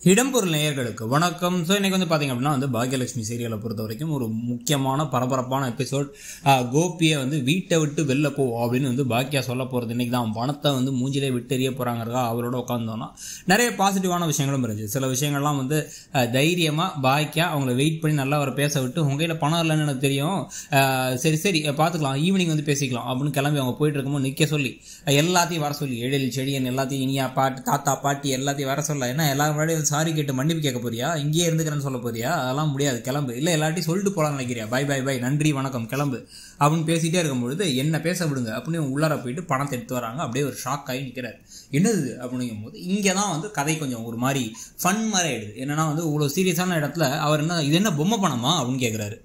இடம்பொருள் நேயர்களுக்கு வணக்கம் ஸோ இன்னைக்கு வந்து பார்த்தீங்க அப்படின்னா வந்து பாக்யலட்சுமி சீரியலை பொறுத்த வரைக்கும் ஒரு முக்கியமான பரபரப்பான எபிசோட் கோபியை வந்து வீட்டை விட்டு வெளில போ அப்படின்னு வந்து பாக்கியா சொல்ல போகிறது இன்னைக்கு தான் பணத்தை வந்து மூஞ்சிலே விட்டு எறிய போகிறாங்கிறதா அவரோட உட்காந்தோன்னா நிறைய பாசிட்டிவான விஷயங்களும் இருந்துச்சு சில விஷயங்கள்லாம் வந்து அஹ், தைரியமா பாக்கியா அவங்கள வெயிட் பண்ணி நல்லா அவரை பேச விட்டு உங்க கையில் பணம் இல்லைன்னு எனக்கு தெரியும் அஹ், சரி சரி அஹ், பார்த்துக்கலாம் ஈவினிங் வந்து பேசிக்கலாம் அப்படின்னு கிளம்பி அவங்க போயிட்டு இருக்கும்போது நிற்க சொல்லி அஹ், எல்லாத்தையும் வர சொல்லி எழில் செடியன் எல்லாத்தையும் இனியா பாட்டு தாத்தா பாட்டி எல்லாத்தையும் வர சொல்ல ஏன்னா எல்லாரும் முன்னாடி சாரி கேட்டு மன்னிப்பு கேட்க போறியா இங்கேயே இருந்துக்கிறேன்னு சொல்ல போறியா அதெல்லாம் முடியாது கிளம்பு இல்லை எல்லாத்தையும் சொல்லிட்டு போலாம்னு நினைக்கிறியா பை பை பை நன்றி வணக்கம் கிளம்பு அப்படின்னு பேசிட்டே இருக்கும்பொழுது என்ன பேச விடுங்க அப்படின்னு இவங்க உள்ளார போயிட்டு பணத்தை எடுத்து வராங்க அப்படியே ஒரு ஷாக் ஆகி நிற்கிறார் என்னது அப்படிங்கும் போது இங்கே தான் வந்து கதை கொஞ்சம் ஒரு மாதிரி ஃபன் மாதிரி ஆயிடுது என்னன்னா வந்து இவ்வளோ சீரியஸான இடத்துல அவர் என்ன இது என்ன பொம்மை பணமா அப்படின்னு கேட்குறாரு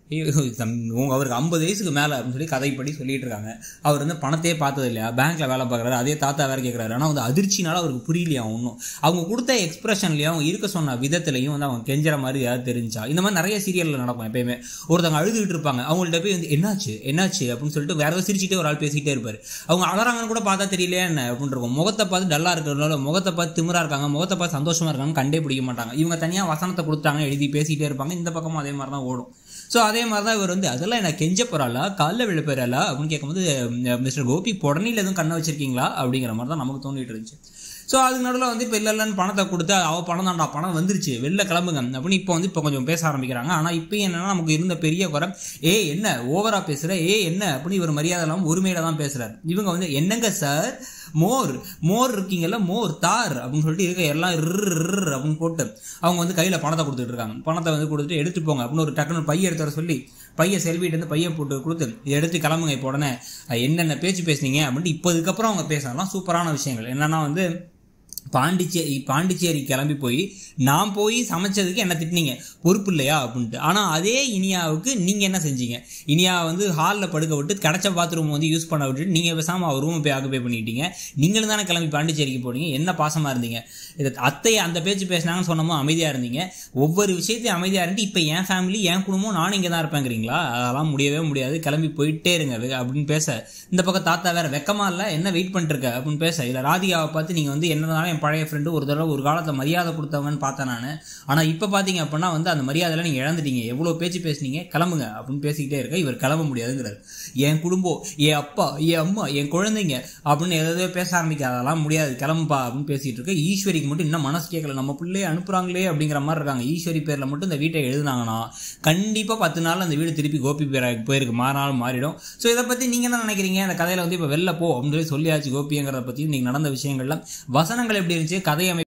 அவருக்கு ஐம்பது வயசுக்கு மேலே அப்படின்னு சொல்லி கதைப்படி சொல்லிட்டு இருக்காங்க அவர் வந்து பணத்தையே பார்த்தது இல்லையா பேங்க்ல வேலை பார்க்குறாரு அதே தாத்தா வேற கேட்குறாரு ஆனால் வந்து அதிர்ச்சினால அவருக்கு புரியலையா ஒன்றும் அவங்க கொடுத்த எக்ஸ்பிரஷன்லையும் அவங்க இருக்க சொன்ன விதத்துலையும் வந்து அவங்க கெஞ்சுற மாதிரி ஏதாவது தெரிஞ்சா இந்த மாதிரி நிறைய சீரியலில் நடக்கும் எப்பயுமே ஒருத்தவங்க அழுதுகிட்டு இருப்பாங்க அவங்கள்ட்ட போய் வந்து என்னாச்சு என்னாச்சு அப்படின்னு சொல்லிட்டு வேற ஏதோ சிரிச்சுட்டே ஒரு ஆள் பேசிக்கிட்டே இருப்பாரு அவங்க அலறாங்கன்னு கூட பார்த்தா தெரியலையா என்ன அப்படின்னு இருக்கும் முகத்தை பார்த்து டல்லா இருக்கிறதுனால முகத்தை பார்த்து திமிரா இருக்காங்க முகத்தை பார்த்து சந்தோஷமா இருக்காங்க கண்டே பிடிக்க மாட்டாங்க இவங்க தனியாக வசனத்தை கொடுத்தாங்க எழுதி பேசிக்கிட்டே இருப்பாங்க இந்த பக்கமும் அதே மாதிரி தான் ஓடும் ஸோ அதே மாதிரி தான் இவர் வந்து அதெல்லாம் என்ன கெஞ்ச போறாளா காலில் விழ போறாளா அப்படின்னு கேட்கும்போது அஹ், மிஸ்டர் கோபி புடனில் எதுவும் கண்ணை வச்சிருக்கீங்களா அப்படிங்கிற மாதிரி தான் நமக்கு தோண்டிட்டு இருந்துச்சு ஸோ அதுக்கு நடுவில் வந்து இப்போ இல்லை இல்லைன்னு பணத்தை கொடுத்து அவ பணம் தான்டா பணம் வந்துருச்சு வெளில கிளம்புங்க அப்படின்னு இப்போ வந்து இப்போ கொஞ்சம் பேச ஆரம்பிக்கிறாங்க ஆனால் இப்போ என்னன்னா நமக்கு இருந்த பெரிய குறை ஏ என்ன ஓவரா பேசுற ஏ என்ன அப்படின்னு இவர் மரியாதை இல்லாமல் உரிமையில தான் பேசுறாரு இவங்க வந்து என்னங்க சார் மோர் மோர் இருக்கீங்கல்ல மோர் தார் அப்படின்னு சொல்லிட்டு இருக்க எல்லாம் இர் இர் அப்படின்னு போட்டு அவங்க வந்து கையில் பணத்தை கொடுத்துட்டு இருக்காங்க பணத்தை வந்து கொடுத்துட்டு எடுத்து போங்க அப்படின்னு ஒரு டக்குனு பைய எடுத்து வர சொல்லி பையன் செல்விட்டு இருந்து பையன் போட்டு கொடுத்து இதை எடுத்து கிளம்புங்க இப்போ உடனே அஹ், என்னென்ன பேச்சு பேசுனீங்க அப்படின்ட்டு இப்போ இதுக்கப்புறம் அவங்க பேசலாம் சூப்பரான விஷயங்கள் என்னன்னா வந்து பாண்டிச்சேரி பாண்டிச்சேரி கிளம்பி போய் நான் போய் சமைச்சதுக்கு என்ன திட்டினீங்க பொறுப்பு இல்லையா அப்படின்ட்டு ஆனால் அதே இனியாவுக்கு நீங்கள் என்ன செஞ்சீங்க இனியா வந்து ஹாலில் படுக்க விட்டு கிடைச்ச பாத்ரூம் வந்து யூஸ் பண்ண விட்டுட்டு நீங்கள் பேசாமல் அவர் ரூமை போய் ஆக்குபை பண்ணிட்டீங்க நீங்களும் தானே கிளம்பி பாண்டிச்சேரிக்கு போனீங்க என்ன பாசமாக இருந்தீங்க இது அத்தை அந்த பேச்சு பேசினாங்கன்னு சொன்னமோ அமைதியாக இருந்தீங்க ஒவ்வொரு விஷயத்தையும் அமைதியாக இருந்து இப்போ என் ஃபேமிலி என் குடும்பம் நானும் இங்கே தான் இருப்பேங்கிறீங்களா அதெல்லாம் முடியவே முடியாது கிளம்பி போயிட்டே இருங்க வெ- அப்படின்னு பேச இந்த பக்கம் தாத்தா வேற வெக்கமா இல்லை என்ன வெயிட் பண்ணிட்டு இருக்க அப்படின்னு பேச இல்லை ராதிகாவை பார்த்து நீங்கள் வந்து என்னதான் என் பழைய ஃப்ரெண்டு ஒரு தடவை ஒரு காலத்தில் மரியாதை கொடுத்தவங்கன்னு பார்த்தேன் நான் ஆனால் இப்போ பார்த்தீங்க அப்படின்னா வந்து அந்த மரியாதைலாம் நீங்கள் இழந்துட்டீங்க எவ்வளோ பேச்சு பேசுனீங்க கிளம்புங்க அப்படின்னு பேசிக்கிட்டே இருக்க இவர் கிளம்ப முடியாதுங்கிறார் என் குடும்பம் என் அப்பா என் அம்மா என் குழந்தைங்க அப்படின்னு எதாவது பேச ஆரம்பிக்க அதெல்லாம் முடியாது கிளம்புப்பா அப்படின்னு பேசிட்டு இருக்க ஈஸ்வரிக்கு மட்டும் இன்னும் மனசு கேட்கல நம்ம பிள்ளைய அனுப்புறாங்களே அப்படிங்கிற மாதிரி இருக்காங்க ஈஸ்வரி பேரில் மட்டும் இந்த வீட்டை எழுதுனாங்கன்னா கண்டிப்பாக பத்து நாள் அந்த வீடு திருப்பி கோபி பேராக போயிருக்கு மாறினாலும் மாறிடும் ஸோ இதை பற்றி நீங்கள் என்ன நினைக்கிறீங்க அந்த கதையில் வந்து இப்போ வெளில போ அப்படின்னு சொல்லி சொல்லியாச்சு கோபிங்கிறத பற்றி நீங்கள் நடந்த விஷயங்கள்லாம் வசனங்கள் எப்படி இருந்துச்சு கதை அமைப்பு